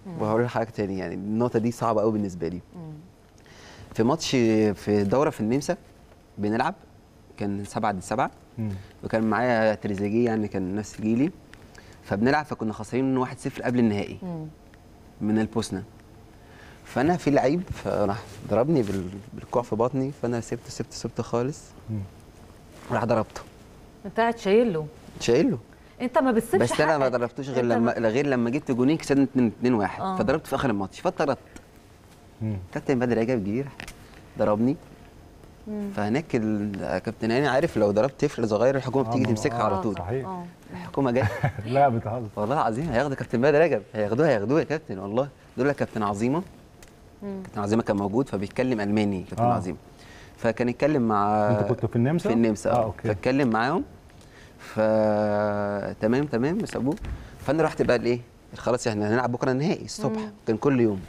وهقول لك حاجه تاني يعني النقطه دي صعبه قوي بالنسبه لي مم. في ماتش في دوره في النمسا بنلعب كان 7 ضد 7 مم. وكان معايا تريزيجيه يعني كان نفس جيلي فبنلعب فكنا خسرانين 1-0 قبل النهائي مم. من البوسنه فانا في لعيب فراح ضربني بال- بالكوع في بطني فانا سبته سبته سبته خالص مم. راح ضربته انت قاعد شايل له شايله انت ما بتسيبش بس انا ما حقك. ضربتوش غير انت لما غير لما جبت جونين كسبنا 2 2 1 آه. فضربت في اخر الماتش فاتطردت مم. كابتن بدر رجب كبير ضربني مم. فهناك ال- كابتن هاني عارف لو ضربت طفل صغير الحكومه آه، بتيجي ما- تمسكها آه، على آه، طول صحيح. اه الحكومه جايه لا بتهزر والله العظيم هياخدوا كابتن بدر رجب هياخدوها هياخدوها يا كابتن والله دول كابتن عظيمه مم. كابتن عظيمه كان موجود فبيتكلم الماني كابتن آه. عظيم فكان يتكلم مع انت كنت في النمسا في النمسا اه اه اوكي فاتكلم معاهم ف تمام تمام سابوه فانا رحت بقى لايه خلاص احنا هنلعب بكره النهائي الصبح مم. كان كل يوم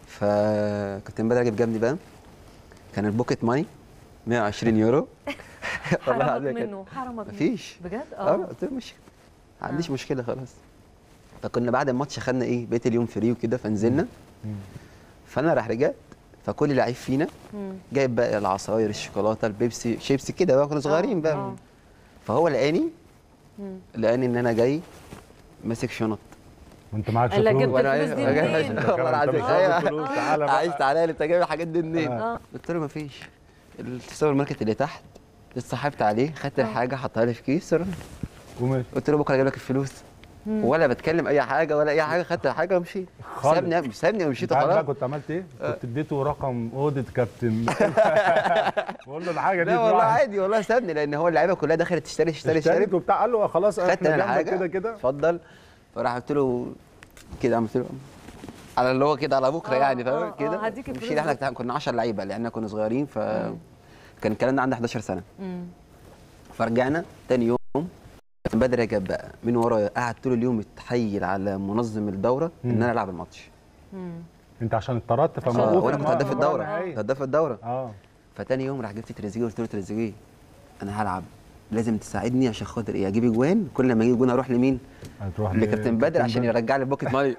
فكابتن بدر رجب جابني بقى كان البوكيت ماني 120 يورو حرمك العظيم كان- منه حرمك منه مفيش بجد اه اه قلت له مش ما عنديش آه. مشكله خلاص فكنا بعد الماتش خدنا ايه بقيت اليوم فري وكده فنزلنا مم. فانا راح رجعت فكل لعيب فينا مم. جايب بقى العصاير الشوكولاته البيبسي شيبسي كده بقى كنا صغيرين آه، بقى آه. فهو لقاني مم. لقاني ان انا جاي ماسك شنط وانت معاك قال لك فلوس جبت وانا الفلوس دي عايز- منين؟ عايز- والله انت العظيم مش أيوة. واخد فلوس تعالى عايز بقى تعالى لي انت جايب الحاجات دي منين؟ اه قلت له مفيش السوبر ماركت اللي تحت اتصاحبت عليه خدت الحاجه حطها لي في كيس رحت. وماشي قلت له بكره اجيب لك الفلوس مم. ولا بتكلم اي حاجه ولا اي حاجه خدت الحاجه ومشيت خالص. سابني سابني ومشيت انت عارف بقى خلاص كنت عملت ايه؟ كنت اديته رقم اوضه كابتن بقول له الحاجه دي لا والله تروح- عادي والله سابني لان هو اللعيبه كلها دخلت تشتري تشتري تشتري اشتريت وبتاع قال له خلاص خدت احنا انا جنبك الحاجه كده كده اتفضل فراح قلت له كده عملت له على اللي هو كده على بكره آه، يعني آه، فاهم آه، كده هديك الفلوس مشينا احنا بكرة. كنا 10 لعيبه لان كنا صغيرين ف كان الكلام ده عندي 11 سنه مم. فرجعنا تاني يوم كابتن بدر رجب بقى من ورايا قعد طول اليوم يتحايل على منظم الدوره ان مم. انا العب الماتش مم. انت عشان اتطردت عشان- فموقوف وانا كنت هداف الدوره الدوره هداف الدوره اه فتاني يوم راح جبت تريزيجيه قلت له تريزيجيه انا هلعب لازم تساعدني عشان خاطر ايه اجيب اجوان كل ما اجيب جون اروح لمين؟ هتروح لكابتن بدر عشان يرجع لي البوكيت ماني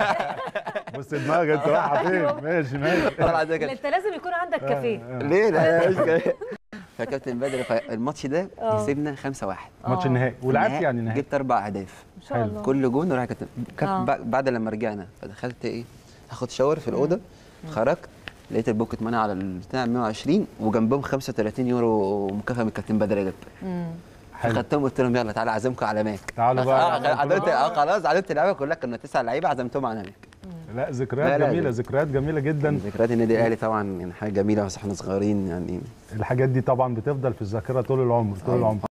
بص دماغك انت رايحه فين ماشي ماشي والله العظيم كده. انت لازم يكون عندك كافيه آه، آه. ليه لا مش كده. فكابتن بدر فالماتش ده آه. كسبنا 5 1 ماتش آه. النهائي ولعبت يعني نهائي جبت اربع اهداف ان شاء حلو. الله كل جون وراح كابتن كاب- آه. بع- بعد لما رجعنا فدخلت ايه هاخد شاور في الاوضه خرجت لقيت البوكيت ماني على البتاع 120 وجنبهم 35 يورو مكافاه من الكابتن بدر رجب مم. حلو. فخدتهم قلت لهم يلا تعالى اعزمكم على ماك تعالوا بقى. آه، عزمت اه خلاص عزمت اللعيبه كلها كنا تسع لعيبه عزمتهم على ماك لا ذكريات لا، لا، جميله لا. ذكريات جميله جدا ذكريات النادي الاهلي طبعا يعني حاجه جميله بس احنا صغيرين يعني الحاجات دي طبعا بتفضل في الذاكره طول العمر طول أيوة. العمر